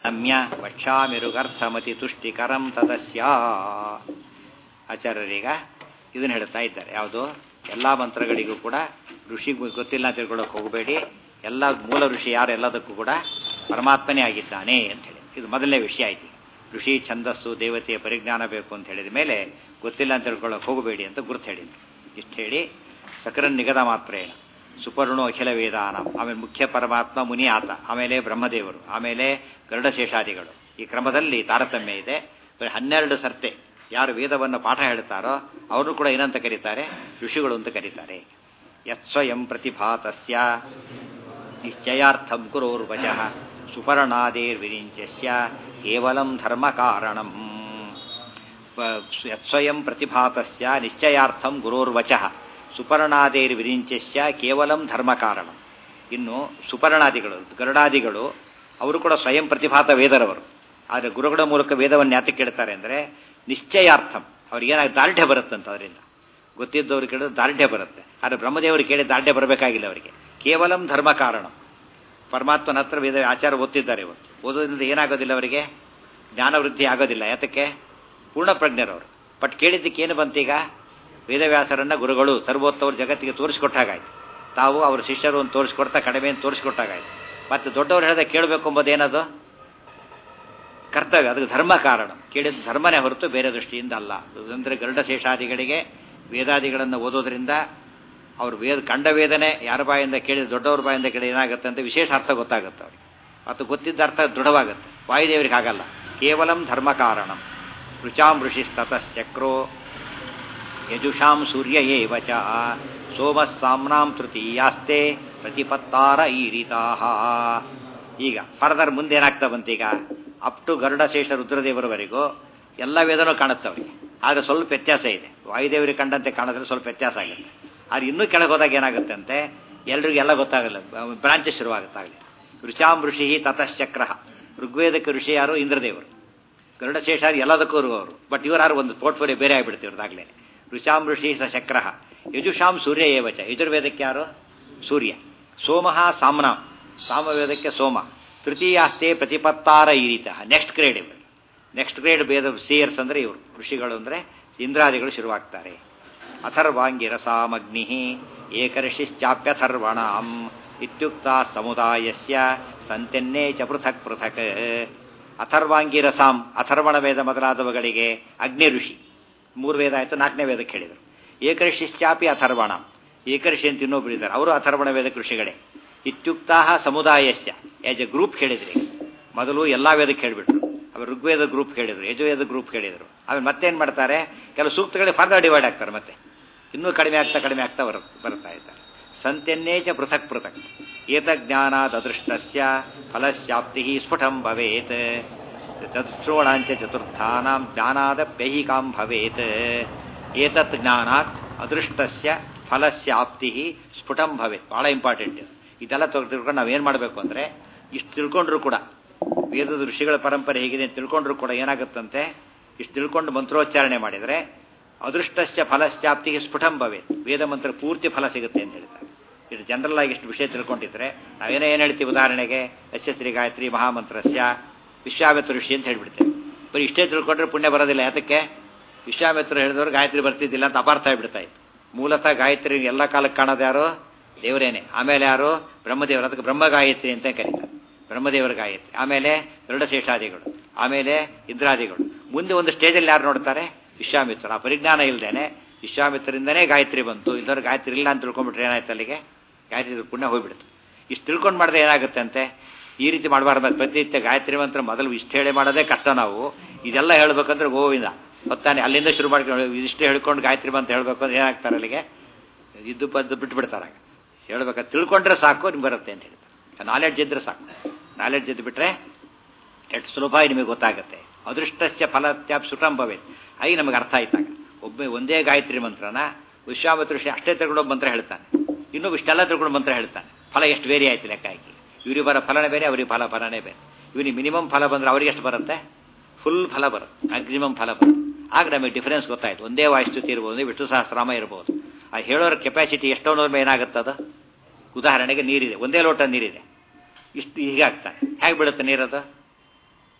ರಮ್ಯ ವಕ್ಷಾಮಿರುಗರ್ಥಮತಿ ತುಷ್ಟಿಕರಂ ತದಸ್ಯ ಆಚಾರ್ಯರೀಗ ಇದನ್ನು ಹೇಳ್ತಾ ಇದ್ದಾರೆ ಯಾವುದು ಎಲ್ಲ ಮಂತ್ರಗಳಿಗೂ ಕೂಡ ಋಷಿ ಗೊತ್ತಿಲ್ಲ ಅಂತ ತಿಳ್ಕೊಳ್ಳೋಕೆ ಹೋಗಬೇಡಿ ಎಲ್ಲ ಮೂಲ ಋಷಿ ಯಾರು ಎಲ್ಲದಕ್ಕೂ ಕೂಡ ಪರಮಾತ್ಮನೇ ಆಗಿದ್ದಾನೆ ಅಂತ ಹೇಳಿ ಇದು ಮೊದಲನೇ ವಿಷಯ ಆಯ್ತು ಋಷಿ ಛಂದಸ್ಸು ದೇವತೆಯ ಪರಿಜ್ಞಾನ ಬೇಕು ಅಂತ ಹೇಳಿದ ಮೇಲೆ ಗೊತ್ತಿಲ್ಲ ಅಂತ ತಿಳ್ಕೊಳ್ಳೋಕೆ ಹೋಗಬೇಡಿ ಅಂತ ಗುರುತು ಹೇಳಿದ್ರು ಇಷ್ಟು ಹೇಳಿ ಸಕರನ್ ನಿಗದ ಮಾತ್ರೇಣ ಸುಪರ್ಣು ಅಖಿಲ ವೇದಾನ ಆಮೇಲೆ ಮುಖ್ಯ ಪರಮಾತ್ಮ ಮುನಿ ಆತ ಆಮೇಲೆ ಬ್ರಹ್ಮದೇವರು ಆಮೇಲೆ ಗರುಡಶೇಷಾದಿಗಳು ಈ ಕ್ರಮದಲ್ಲಿ ತಾರತಮ್ಯ ಇದೆ ಬರೀ ಹನ್ನೆರಡು ಸರ್ತೆ ಯಾರು ವೇದವನ್ನು ಪಾಠ ಹೇಳ್ತಾರೋ ಅವರು ಕೂಡ ಏನಂತ ಕರೀತಾರೆ ಋಷಿಗಳು ಅಂತ ಕರೀತಾರೆ ಯತ್ಸ್ವಯಂ ಪ್ರತಿಭಾತಸ್ಯ ನಿಶ್ಚಯಾರ್ಥಂ ಕುರೋರ್ವಚಃ ಸುಪರ್ಣಾದೇರ್ವಿರಿಂಚಸ್ಯ ಕೇವಲಂ ಧರ್ಮ ಕಾರಣಂ ಯತ್ಸ್ವಯಂ ಪ್ರತಿಭಾತಸ್ಯ ನಿಶ್ಚಯಾರ್ಥಂ ಗುರೋರ್ವಚಃ ಸುಪರ್ಣಾದೇರ್ವಿರಿಂಚಸ್ಯ ಕೇವಲಂ ಧರ್ಮ ಕಾರಣ ಇನ್ನು ಸುಪರ್ಣಾದಿಗಳು ಗರುಡಾದಿಗಳು ಅವರು ಕೂಡ ಸ್ವಯಂ ಪ್ರತಿಭಾತ ವೇದರವರು ಆದರೆ ಗುರುಗಳ ಮೂಲಕ ವೇದವನ್ನು ಯಾತಕ್ಕೆ ಕೇಳ್ತಾರೆ ಅಂದರೆ ನಿಶ್ಚಯಾರ್ಥಂ ಅವ್ರಿಗೆ ಏನಾಗಿ ದಾರ್ಢ್ಯ ಬರುತ್ತಂತ ಅದರಿಂದ ಗೊತ್ತಿದ್ದವ್ರು ಕೇಳಿದ್ರೆ ದಾರ್ಢ್ಯ ಬರುತ್ತೆ ಆದರೆ ಬ್ರಹ್ಮದೇವರು ಕೇಳಿ ದಾರ್ಢ್ಯ ಬರಬೇಕಾಗಿಲ್ಲ ಅವರಿಗೆ ಕೇವಲಂ ಧರ್ಮ ಕಾರಣ ಪರಮಾತ್ಮನ ಹತ್ರ ವೇದ ಆಚಾರ ಓದ್ತಿದ್ದಾರೆ ಇವತ್ತು ಓದೋದ್ರಿಂದ ಏನಾಗೋದಿಲ್ಲ ಅವರಿಗೆ ಜ್ಞಾನವೃದ್ಧಿ ಆಗೋದಿಲ್ಲ ಯಾತಕ್ಕೆ ಪೂರ್ಣ ಪ್ರಜ್ಞರವರು ಬಟ್ ಕೇಳಿದ್ದಕ್ಕೆ ಏನು ಬಂತೀಗ ವೇದವ್ಯಾಸರನ್ನ ಗುರುಗಳು ಸರ್ವೋತ್ತವರು ಜಗತ್ತಿಗೆ ತೋರಿಸ್ಕೊಟ್ಟಾಗಾಯ್ತು ತಾವು ಅವ್ರ ಶಿಷ್ಯರು ಅಂತ ತೋರಿಸ್ಕೊಡ್ತಾ ಕಡಿಮೆ ಅಂತ ತೋರಿಸ್ಕೊಟ್ಟಾಗಾಯ್ತು ಮತ್ತೆ ದೊಡ್ಡವರು ಹೇಳಿದ ಕೇಳಬೇಕು ಎಂಬುದೇನದು ಕರ್ತವ್ಯ ಅದಕ್ಕೆ ಧರ್ಮ ಕಾರಣ ಕೇಳಿದ ಧರ್ಮನೇ ಹೊರತು ಬೇರೆ ದೃಷ್ಟಿಯಿಂದ ಅಲ್ಲ ಅಂದರೆ ಗರುಡ ಶೇಷಾದಿಗಳಿಗೆ ವೇದಾದಿಗಳನ್ನು ಓದೋದ್ರಿಂದ ಅವ್ರು ವೇದ ಕಂಡ ವೇದನೆ ಯಾರ ಬಾಯಿಂದ ಕೇಳಿದ ದೊಡ್ಡವ್ರ ಬಾಯಿಂದ ಕೇಳಿ ಏನಾಗುತ್ತೆ ಅಂತ ವಿಶೇಷ ಅರ್ಥ ಗೊತ್ತಾಗುತ್ತೆ ಅವ್ರಿಗೆ ಮತ್ತು ಗೊತ್ತಿದ್ದ ಅರ್ಥ ದೃಢವಾಗುತ್ತೆ ವಾಯುದೇವರಿಗೆ ಆಗಲ್ಲ ಕೇವಲಂ ಧರ್ಮ ಕಾರಣಂ ರುಚಾಂ ಋಷಿಸ್ತತಶ್ಚಕ್ರೋ ಯಜುಷಾಂ ಸೂರ್ಯ ಏವ ಚ ಸೋಮಃ ಸಾಮ್ನಾಂ ತೃತೀಯಾಸ್ತೆ ಪ್ರತಿಪತ್ತಾರ ಈರಿತಾ ಈಗ ಫರ್ದರ್ ಮುಂದೇನಾಗ್ತಾ ಬಂತೀಗ ಅಪ್ ಟು ಗರುಡಶೇಷ ರುದ್ರದೇವರವರೆಗೂ ಎಲ್ಲ ವೇದನೂ ಕಾಣುತ್ತೆ ಅವರಿಗೆ ಆದರೆ ಸ್ವಲ್ಪ ವ್ಯತ್ಯಾಸ ಇದೆ ವಾಯುದೇವರಿಗೆ ಕಂಡಂತೆ ಕಾಣಿದ್ರೆ ಸ್ವಲ್ಪ ವ್ಯತ್ಯಾಸ ಆಗುತ್ತೆ ಆದ್ರೆ ಇನ್ನೂ ಕೆಳಗೆ ಹೋದಾಗ ಏನಾಗುತ್ತೆ ಅಂತೆ ಎಲ್ರಿಗೂ ಎಲ್ಲ ಗೊತ್ತಾಗಲ್ಲ ಬ್ರಾಂಚಸ್ ಶುರುವಾಗುತ್ತಾಗಲಿ ಋಚಾಂ ಋಷಿ ತತಶ್ಚಕ್ರ ಋಗ್ವೇದಕ್ಕೆ ಋಷಿ ಯಾರು ಇಂದ್ರದೇವರು ಗರುಡಶೇಷ ಎಲ್ಲದಕ್ಕೂ ಅವರು ಬಟ್ ಇವರಾರು ಒಂದು ಪೋರ್ಟ್ಫೋಲಿಯೋ ಬೇರೆ ಆಗಿಬಿಡ್ತೀವಿ ಇವ್ರದಾಗಲೇ ಋಚಾಂ ಋಷಿ ಸ ಚಕ್ರ ಯಜುಷಾಂ ಸೂರ್ಯ ಏವಚ ಯಜುರ್ವೇದಕ್ಕೆ ಯಾರು ಸೂರ್ಯ ಸೋಮಃ ಸಾಮ್ನ ಸಾಮವೇದಕ್ಕೆ ಸೋಮ ತೃತೀಯಾಸ್ತೆ ಪ್ರತಿಪತ್ತಾರ ಈ ರೀತ ನೆಕ್ಸ್ಟ್ ಗ್ರೇಡ್ ಇವರು ನೆಕ್ಸ್ಟ್ ಗ್ರೇಡ್ ಬೇದ ಸಿಯರ್ಸ್ ಅಂದರೆ ಇವರು ಋಷಿಗಳು ಅಂದರೆ ಇಂದ್ರಾದಿಗಳು ಶುರುವಾಗ್ತಾರೆ ಅಥರ್ವಾಂಗಿರಸಾಮಗ್ನಿ ಏಕರ್ಷಿಶ್ಚಾಪ್ಯಥರ್ವಣಾಂ ಇತ್ಯುಕ್ತ ಸಮುದಾಯಸ್ಯ ಸಂತೆನ್ನೇ ಚ ಪೃಥಕ್ ಪೃಥಕ್ ಅಥರ್ವಾಂಗಿರಸಾಂ ಅಥರ್ವಣ ವೇದ ಮೊದಲಾದವುಗಳಿಗೆ ಅಗ್ನಿ ಋಷಿ ಮೂರು ವೇದ ಆಯಿತು ನಾಲ್ಕನೇ ವೇದಕ್ಕೆ ಹೇಳಿದರು ಏಕರ್ಷಿಶ್ಚಾಪಿ ಅಥರ್ವಣ ಏಕರ್ಷಿ ಅಂತ ಇನ್ನೊಬ್ರು ಇದ್ದಾರೆ ಅವರು ಅಥರ್ವಣ ವೇದ ಕೃಷಿಗಳೇ ಇತ್ಯುಕ್ತ ಸಮುದಾಯಸ್ಯ ಆಸ್ ಎ ಗ್ರೂಪ್ ಹೇಳಿದ್ರಿ ಮೊದಲು ಎಲ್ಲ ವೇದಕ್ಕೆ ಹೇಳಿಬಿಟ್ರು ಆಮೇಲೆ ಋಗ್ವೇದ ಗ್ರೂಪ್ ಹೇಳಿದ್ರು ಯಜುವೇದ ಗ್ರೂಪ್ ಹೇಳಿದರು ಆಮೇಲೆ ಮತ್ತೇನು ಮಾಡ್ತಾರೆ ಕೆಲವು ಸೂಕ್ತಗಳಿಗೆ ಫರ್ದರ್ ಡಿವೈಡ್ ಆಗ್ತಾರೆ ಮತ್ತೆ ಇನ್ನೂ ಕಡಿಮೆ ಆಗ್ತಾ ಕಡಿಮೆ ಆಗ್ತಾ ಬರ ಬರ್ತಾ ಇದ್ದಾರೆ ಸಂತೆನ್ನೇಚ ಪೃಥಕ್ ಪೃಥಕ್ ಏತಜ್ಞಾನಾದೃಷ್ಟಸ್ಯ ಫಲಶ್ಯಾಪ್ತಿ ಸ್ಫುಟಂ ಭವೇತ್ ತತ್ಶ್ರೋಣಾಂಚ ಚತುರ್ಥಾನಾಂ ಜ್ಞಾನಾದಪ್ಯಹಿಕಾಂ ಭವೇತ್ ಏತತ್ ಜ್ಞಾನಾತ್ ಅದೃಷ್ಟಸ್ಯ ಫಲಸ್ಯಾಪ್ತಿ ಸ್ಫುಟಂ ಭವೇತ್ ಬಹಳ ಇಂಪಾರ್ಟೆಂಟ್ ಇದೆಲ್ಲ ತಿಳ್ಕೊಂಡು ನಾವೇನು ಮಾಡಬೇಕು ಅಂದರೆ ಇಷ್ಟು ತಿಳ್ಕೊಂಡ್ರು ಕೂಡ ವೇದದ ಋಷಿಗಳ ಪರಂಪರೆ ಹೇಗಿದೆ ಅಂತ ತಿಳ್ಕೊಂಡ್ರು ಕೂಡ ಏನಾಗುತ್ತಂತೆ ಇಷ್ಟು ತಿಳ್ಕೊಂಡು ಮಂತ್ರೋಚ್ಚಾರಣೆ ಮಾಡಿದರೆ ಅದೃಷ್ಟಸ್ಯ ಫಲಶ್ಚಾಪ್ತಿಗೆ ಸ್ಫುಟಂ ಭವೇತ್ ವೇದ ಮಂತ್ರ ಪೂರ್ತಿ ಫಲ ಸಿಗುತ್ತೆ ಅಂತ ಹೇಳ್ತಾರೆ ಇದು ಜನರಲ್ ಆಗಿ ಇಷ್ಟು ವಿಷಯ ತಿಳ್ಕೊಂಡಿದ್ರೆ ನಾವೇನೋ ಏನು ಹೇಳ್ತೀವಿ ಉದಾಹರಣೆಗೆ ಯಶಸ್ತ್ರಿ ಗಾಯತ್ರಿ ಮಹಾಮಂತ್ರಸ್ಯ ವಿಶ್ವಾಮಿತ್ರ ಋಷಿ ಅಂತ ಹೇಳ್ಬಿಡ್ತೇವೆ ಬರೀ ಇಷ್ಟೇ ತಿಳ್ಕೊಂಡ್ರೆ ಪುಣ್ಯ ಬರೋದಿಲ್ಲ ಯಾತಕ್ಕೆ ವಿಶ್ವಾಮಿತ್ರ ಹೇಳಿದವರು ಗಾಯತ್ರಿ ಬರ್ತಿದ್ದಿಲ್ಲ ಅಂತ ಅಪಾರ್ಥ ಆಗಿಬಿಡ್ತಾ ಇತ್ತು ಮೂಲತಃ ಗಾಯತ್ರಿ ಎಲ್ಲ ಕಾಲಕ್ಕೆ ಕಾಣೋದು ಯಾರು ದೇವರೇನೆ ಆಮೇಲೆ ಯಾರು ಬ್ರಹ್ಮದೇವರು ಅದಕ್ಕೆ ಬ್ರಹ್ಮ ಗಾಯತ್ರಿ ಅಂತ ಕರೀತಾರೆ ಬ್ರಹ್ಮದೇವರ ಗಾಯತ್ರಿ ಆಮೇಲೆ ಗರುಡಶೇಷಾದಿಗಳು ಆಮೇಲೆ ಇಂದ್ರಾದಿಗಳು ಮುಂದೆ ಒಂದು ಸ್ಟೇಜಲ್ಲಿ ಯಾರು ನೋಡ್ತಾರೆ ವಿಶ್ವಾಮಿತ್ರ ಆ ಪರಿಜ್ಞಾನ ಇಲ್ಲದೇನೆ ವಿಶ್ವಾಮಿತ್ರರಿಂದನೇ ಗಾಯತ್ರಿ ಬಂತು ಇಲ್ಲದವ್ರು ಗಾಯತ್ರಿ ಇಲ್ಲ ಅಂತ ತಿಳ್ಕೊಂಡ್ಬಿಟ್ರೆ ಏನಾಯ್ತು ಅಲ್ಲಿಗೆ ಗಾಯತ್ರಿ ಪುಣ್ಯ ಹೋಗ್ಬಿಡುತ್ತೆ ಇಷ್ಟು ತಿಳ್ಕೊಂಡು ಮಾಡಿದ್ರೆ ಏನಾಗುತ್ತೆ ಅಂತೆ ಈ ರೀತಿ ಮಾಡಬಾರ್ದು ಪ್ರತಿನಿತ್ಯ ಗಾಯತ್ರಿ ಮಂತ್ರ ಮೊದಲು ಇಷ್ಟು ಹೇಳಿ ಮಾಡೋದೇ ಕಷ್ಟ ನಾವು ಇದೆಲ್ಲ ಹೇಳ್ಬೇಕಂದ್ರೆ ಗೋವಿಂದ ಹೊತ್ತಾನೆ ಅಲ್ಲಿಂದ ಶುರು ಮಾಡ್ಕೊಂಡು ಇದಿಷ್ಟು ಹೇಳ್ಕೊಂಡು ಗಾಯತ್ರಿ ಮಂತ್ರ ಹೇಳ್ಬೇಕು ಅಂದ್ರೆ ಏನಾಗ್ತಾರೆ ಅಲ್ಲಿಗೆ ಇದ್ದು ಪದ್ದು ಬಿಟ್ಬಿಡ್ತಾರೆ ಹೇಳ್ಬೇಕಾದ್ರೆ ತಿಳ್ಕೊಂಡ್ರೆ ಸಾಕು ನಿಮ್ಗೆ ಬರುತ್ತೆ ಅಂತ ಹೇಳ್ತಾರೆ ನಾಲೆಡ್ಜ್ ಇದ್ರೆ ಸಾಕು ನಾಲೆಡ್ಜ್ ಇದ್ದು ಬಿಟ್ರೆ ಎಷ್ಟು ಸುಲಭ ನಿಮಗೆ ಗೊತ್ತಾಗುತ್ತೆ ಅದೃಷ್ಟಸ್ಯ ಫಲತ್ಯಾಪ್ ಸುಟಂಭವೇ ಆಗಿ ನಮಗೆ ಅರ್ಥ ಆಯ್ತಾಗ ಒಬ್ಬ ಒಂದೇ ಗಾಯತ್ರಿ ಮಂತ್ರನ ವಿಶ್ವಾಮಿತ್ರ ಋಷಿ ಅಷ್ಟೇ ತಿಳ್ಕೊಂಡು ಮಂತ್ರ ಹೇಳ್ತಾನೆ ಇನ್ನೂ ಇಷ್ಟೆಲ್ಲ ತಿಳ್ಕೊಂಡು ಮಂತ್ರ ಹೇಳ್ತಾನೆ ಫಲ ಎಷ್ಟು ಬೇರೆ ಆಯ್ತು ಲೆಕ್ಕ ಹಾಕಿ ಇವ್ರಿಗೆ ಬರೋ ಫಲನೇ ಬೇರೆ ಅವ್ರಿಗೆ ಫಲ ಫಲನೇ ಬೇರೆ ಇವನಿಗೆ ಮಿನಿಮಮ್ ಫಲ ಬಂದರೆ ಅವ್ರಿಗೆ ಎಷ್ಟು ಬರುತ್ತೆ ಫುಲ್ ಫಲ ಬರುತ್ತೆ ಮ್ಯಾಕ್ಸಿಮಮ್ ಫಲ ಬರುತ್ತೆ ಆಗ ನಮಗೆ ಡಿಫರೆನ್ಸ್ ಗೊತ್ತಾಯ್ತು ಒಂದೇ ವಾಯುಸ್ತುತಿ ಇರ್ಬೋದು ಒಂದೇ ವಿಷ್ಣು ಸಹಸ್ರಾಮ ಇರ್ಬೋದು ಆ ಹೇಳೋರ ಕೆಪಾಸಿಟಿ ಎಷ್ಟೋ ನೋಡ್ಮೆ ಏನಾಗುತ್ತೆ ಅದು ಉದಾಹರಣೆಗೆ ನೀರಿದೆ ಒಂದೇ ಲೋಟ ನೀರಿದೆ ಇಷ್ಟು ಹೀಗಾಗ್ತಾನೆ ಹೇಗೆ ಬೀಳುತ್ತೆ ನೀರದು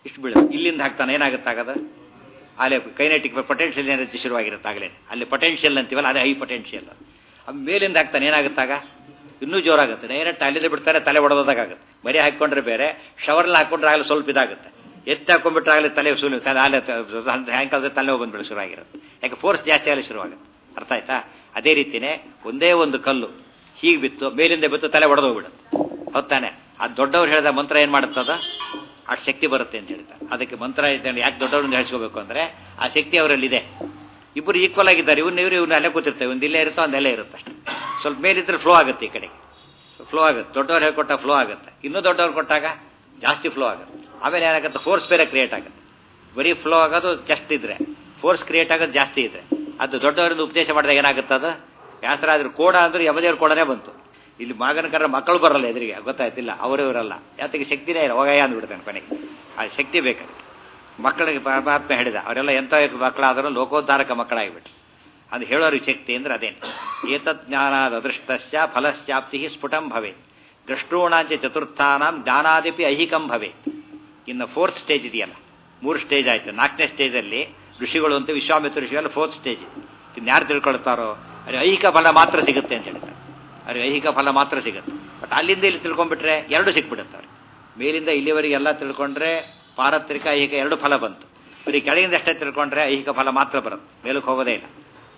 ಇಷ್ಟು ಬೀಳುತ್ತೆ ಇಲ್ಲಿಂದ ಹಾಕ್ತಾನೆ ಏನಾಗುತ್ತಾಗದು ಅಲ್ಲಿ ಕೈನೆಟಿಕ್ ಪೊಟೆನ್ಷಿಯಲ್ ಎನರ್ಜಿ ಶುರುವಾಗಿರುತ್ತೆ ಆಗಲೇ ಅಲ್ಲಿ ಪೊಟೆನ್ಷಿಯಲ್ ಅಂತೀವಲ್ಲ ಅದೇ ಹೈ ಪೊಟೆನ್ಷಿಯಲ್ ಅದು ಮೇಲಿಂದ ಹಾಕ್ತಾನೆ ಏನಾಗುತ್ತಾಗ ಇನ್ನೂ ಜೋರಾಗುತ್ತೆ ಡೈರೆಕ್ಟ್ ಅಲ್ಲಿಂದ ಬಿಡ್ತಾರೆ ತಲೆ ಹೊಡೆದಾಗುತ್ತೆ ಬರೀ ಹಾಕ್ಕೊಂಡ್ರೆ ಬೇರೆ ಶವರ್ಲ್ಲಿ ಹಾಕ್ಕೊಂಡ್ರೆ ಆಗಲಿ ಸ್ವಲ್ಪ ಇದಾಗುತ್ತೆ ಎತ್ತಿ ಹಾಕೊಂಡ್ಬಿಟ್ರೆ ಆಗಲಿ ತಲೆ ಸುಲು ತಲೆ ಅಲ್ಲೇ ಸಾಯಂಕಾಲದ ತಲೆ ಬಂದ್ಬಿಡು ಶುರುವಾಗಿರುತ್ತೆ ಯಾಕೆ ಫೋರ್ಸ್ ಜಾಸ್ತಿ ಆಗಲಿ ಶುರುವಾಗುತ್ತೆ ಅರ್ಥ ಆಯ್ತಾ ಅದೇ ರೀತಿನೇ ಒಂದೇ ಒಂದು ಕಲ್ಲು ಹೀಗೆ ಬಿತ್ತು ಮೇಲಿಂದ ಬಿತ್ತು ತಲೆ ಹೊಡೆದೋಗ್ಬಿಡುತ್ತೆ ಹೌದಾನೆ ಅದು ದೊಡ್ಡವ್ರು ಹೇಳಿದ ಮಂತ್ರ ಏನು ಮಾಡುತ್ತದ ಆ ಶಕ್ತಿ ಬರುತ್ತೆ ಅಂತ ಹೇಳ್ತಾರೆ ಅದಕ್ಕೆ ಮಂತ್ರ ಇದೆ ಯಾಕೆ ದೊಡ್ಡವ್ರನ್ನ ಹೇಳ್ಸ್ಕೋಬೇಕು ಅಂದರೆ ಆ ಶಕ್ತಿ ಅವರಲ್ಲಿದೆ ಇಬ್ಬರು ಈಕ್ವಲ್ ಆಗಿದ್ದಾರೆ ಇವ್ನು ಇವರು ಇವ್ನು ಅಲ್ಲೇ ಕೂತಿರ್ತೇವೆ ಒಂದು ಇಲ್ಲೇ ಇರುತ್ತೋ ಒಂದು ಅಲ್ಲೇ ಇರುತ್ತೆ ಅಷ್ಟೇ ಸ್ವಲ್ಪ ಮೇಲಿದ್ರೆ ಫ್ಲೋ ಆಗುತ್ತೆ ಈ ಕಡೆಗೆ ಫ್ಲೋ ಆಗುತ್ತೆ ದೊಡ್ಡವ್ರು ಹೇಳ್ಕೊಟ್ಟ ಫ್ಲೋ ಆಗುತ್ತೆ ಇನ್ನೂ ದೊಡ್ಡವ್ರು ಕೊಟ್ಟಾಗ ಜಾಸ್ತಿ ಫ್ಲೋ ಆಗುತ್ತೆ ಆಮೇಲೆ ಏನಾಗುತ್ತೆ ಫೋರ್ಸ್ ಬೇರೆ ಕ್ರಿಯೇಟ್ ಆಗುತ್ತೆ ಬರೀ ಫ್ಲೋ ಆಗೋದು ಜಸ್ಟ್ ಇದ್ರೆ ಫೋರ್ಸ್ ಕ್ರಿಯೇಟ್ ಆಗೋದು ಜಾಸ್ತಿ ಇದೆ ಅದು ದೊಡ್ಡವರಿಂದ ಉಪದೇಶ ಮಾಡಿದಾಗ ಏನಾಗುತ್ತೆ ಅದು ಯಾಸರಾದ್ರೂ ಕೋಡ ಅಂದ್ರೆ ಯಮದೇವ್ರ ಕೋಡನೇ ಬಂತು ಇಲ್ಲಿ ಮಗನ ಕರ ಮಕ್ಕಳು ಬರಲ್ಲ ಎದುರಿಗೆ ಗೊತ್ತಾಯ್ತಿಲ್ಲ ಅವರು ಇವರಲ್ಲ ಯಾತಕ್ಕೆ ಶಕ್ತಿನೇ ಇಲ್ಲ ಹೋಗಯ್ಯ ಅಂದ್ಬಿಡ್ತಾನೆ ಕೊನೆಗೆ ಆ ಶಕ್ತಿ ಬೇಕಾದ್ರೆ ಮಕ್ಕಳಿಗೆ ಪರಮಾತ್ಮ ಹೇಳಿದ ಅವರೆಲ್ಲ ಎಂಥ ಮಕ್ಕಳಾದರೂ ಲೋಕೋದ್ಧಾರಕ ಮಕ್ಕಳಾಗಿಬಿಟ್ಟು ಅದು ಹೇಳೋರಿಗೆ ಶಕ್ತಿ ಅಂದ್ರೆ ಅದೇನು ಏತಜ್ಞಾನಾದ ಅದೃಷ್ಟಸ್ಯ ಫಲಸ್ಯಾಪ್ತಿ ಸ್ಫುಟಂ ಭವೆ ದೃಷ್ಟೂಣಾಂಚ ಚತುರ್ಥಾನಾಂ ಜ್ಞಾನಾದಿಪಿ ಐಹಿಕಂ ಭವೆ ಇನ್ನು ಫೋರ್ತ್ ಸ್ಟೇಜ್ ಇದೆಯಲ್ಲ ಮೂರು ಸ್ಟೇಜ್ ಆಯ್ತು ನಾಲ್ಕನೇ ಸ್ಟೇಜಲ್ಲಿ ಋಷಿಗಳು ಅಂತ ವಿಶ್ವಾಮಿತ್ರ ಋಷಿಗಳು ಫೋರ್ತ್ ಸ್ಟೇಜ್ ಇನ್ನು ಯಾರು ತಿಳ್ಕೊಳ್ತಾರೋ ಅವ್ರಿಗೆ ಐಹಿಕ ಫಲ ಮಾತ್ರ ಸಿಗುತ್ತೆ ಅಂತ ಹೇಳ್ತಾರೆ ಅವ್ರಿಗೆ ಐಹಿಕ ಫಲ ಮಾತ್ರ ಸಿಗುತ್ತೆ ಬಟ್ ಅಲ್ಲಿಂದ ಇಲ್ಲಿ ತಿಳ್ಕೊಂಡ್ಬಿಟ್ರೆ ಎರಡು ಸಿಕ್ಬಿಡುತ್ತೆ ಅವ್ರಿಗೆ ಮೇಲಿಂದ ಇಲ್ಲಿವರೆಗೆ ಎಲ್ಲ ತಿಳ್ಕೊಂಡ್ರೆ ಪಾರತ್ರಿಕ ಐಹಿಕ ಎರಡು ಫಲ ಬಂತು ಬರೀ ಕೆಳಗಿಂದ ಅಷ್ಟೇ ತಿಳ್ಕೊಂಡ್ರೆ ಐಹಿಕ ಫಲ ಮಾತ್ರ ಬರುತ್ತೆ ಮೇಲಕ್ಕೆ ಹೋಗೋದೇ ಇಲ್ಲ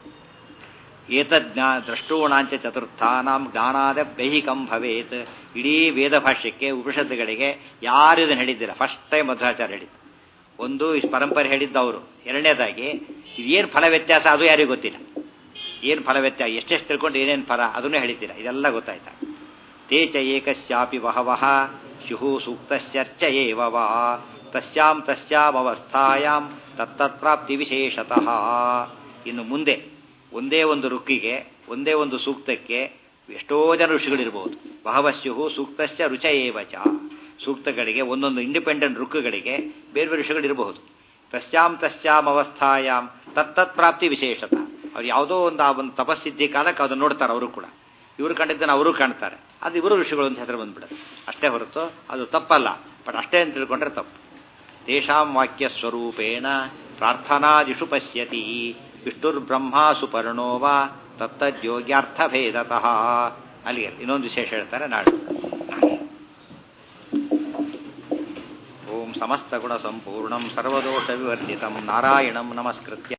ಏತಜ್ಞಾ ದೃಷ್ಟೂಣಾಂಚ ಚತುರ್ಥಾನಾಂ ಜ್ಞಾನಾದ ದೈಹಿಕಂ ಭವೇತ್ ಇಡೀ ವೇದ ಭಾಷ್ಯಕ್ಕೆ ಉಪನಿಷತ್ತುಗಳಿಗೆ ಯಾರು ಇದನ್ನು ಹೇಳಿದ್ದಿಲ್ಲ ಫಸ್ಟ್ ಟೈಮ್ ಮಧ್ವಾಚಾರ್ಯ ಹೇಳಿದ್ದು ಒಂದು ಈ ಪರಂಪರೆ ಹೇಳಿದ್ದವರು ಎರಡನೇದಾಗಿ ಇದೇನು ಫಲ ವ್ಯತ್ಯಾಸ ಅದು ಯಾರಿಗೂ ಗೊತ್ತಿಲ್ಲ ಏನು ಫಲ ವ್ಯತ್ಯಾಸ ಎಷ್ಟೆಷ್ಟು ತಿಳ್ಕೊಂಡು ಏನೇನು ಫಲ ಅದನ್ನೇ ಹೇಳಿದ್ದೀರ ಇದೆಲ್ಲ ಗೊತ್ತಾಯ್ತಾ ತೇ ಚ ಏಕಸ್ಯಾಪಿ ಬಹವಃ ಶಿಹು ಸೂಕ್ತಶ್ಚರ್ಚ ಏವ ವಾ ತಸ್ಯಾಂ ತಸ್ಯಾಂ ಅವಸ್ಥಾಯಾಂ ತತ್ತತ್ಪ್ರಾಪ್ತಿ ವಿಶೇಷತಃ ಇನ್ನು ಮುಂದೆ ಒಂದೇ ಒಂದು ರುಕ್ಕಿಗೆ ಒಂದೇ ಒಂದು ಸೂಕ್ತಕ್ಕೆ ಎಷ್ಟೋ ಜನ ಋಷಿಗಳಿರ್ಬೋದು ಬಹವಶ್ಯು ಸೂಕ್ತಶ್ಚ ರುಚ ಏವಚ ಸೂಕ್ತಗಳಿಗೆ ಒಂದೊಂದು ಇಂಡಿಪೆಂಡೆಂಟ್ ರುಕ್ಕುಗಳಿಗೆ ಬೇರೆ ಬೇರೆ ಋಷಿಗಳಿರಬಹುದು ತಸ್ಯಾಂ ತಸ್ಯಾಂ ಅವಸ್ಥಾಯಾಂ ತತ್ತತ್ ಪ್ರಾಪ್ತಿ ವಿಶೇಷತಃ ಅವ್ರು ಯಾವುದೋ ಒಂದು ಆ ಒಂದು ತಪಸ್ಸಿದ್ದಿ ಕಾಲಕ್ಕೆ ಅದನ್ನು ನೋಡ್ತಾರೆ ಅವರು ಕೂಡ ಇವರು ಕಂಡಿದ್ದನ್ನು ಅವರು ಕಾಣ್ತಾರೆ ಅದು ಇವರು ಋಷಿಗಳು ಅಂತ ಹೆಸರು ಬಂದ್ಬಿಡುತ್ತೆ ಅಷ್ಟೇ ಹೊರತು ಅದು ತಪ್ಪಲ್ಲ ಬಟ್ ಅಷ್ಟೇ ಅಂತ ತಿಳ್ಕೊಂಡ್ರೆ ತಪ್ಪು ತೇಷಾಂ ವಾಕ್ಯ ಸ್ವರೂಪೇಣ ಪ್ರಾರ್ಥನಾದಿಷು ಪಶ್ಯತಿ ವಿಷ್ಣುರ್ಬ್ರಹ್ಮ ಸುಪರ್ಣೋ ವಾ ತತ್ತದ್ಯೋಗ್ಯಾರ್ಥಭೇದತಃ ಅಲ್ಲಿಗೆ ಇನ್ನೊಂದು ವಿಶೇಷ ಹೇಳ್ತಾರೆ ನಾಳೆ ಓಂ ಸಮಸ್ತಗುಣ ಸಂಪೂರ್ಣಂ ಸರ್ವದೋಷ ವಿವರ್ಜಿತಂ ನಾರಾಯಣಂ ನಮಸ್ಕೃತ್ಯ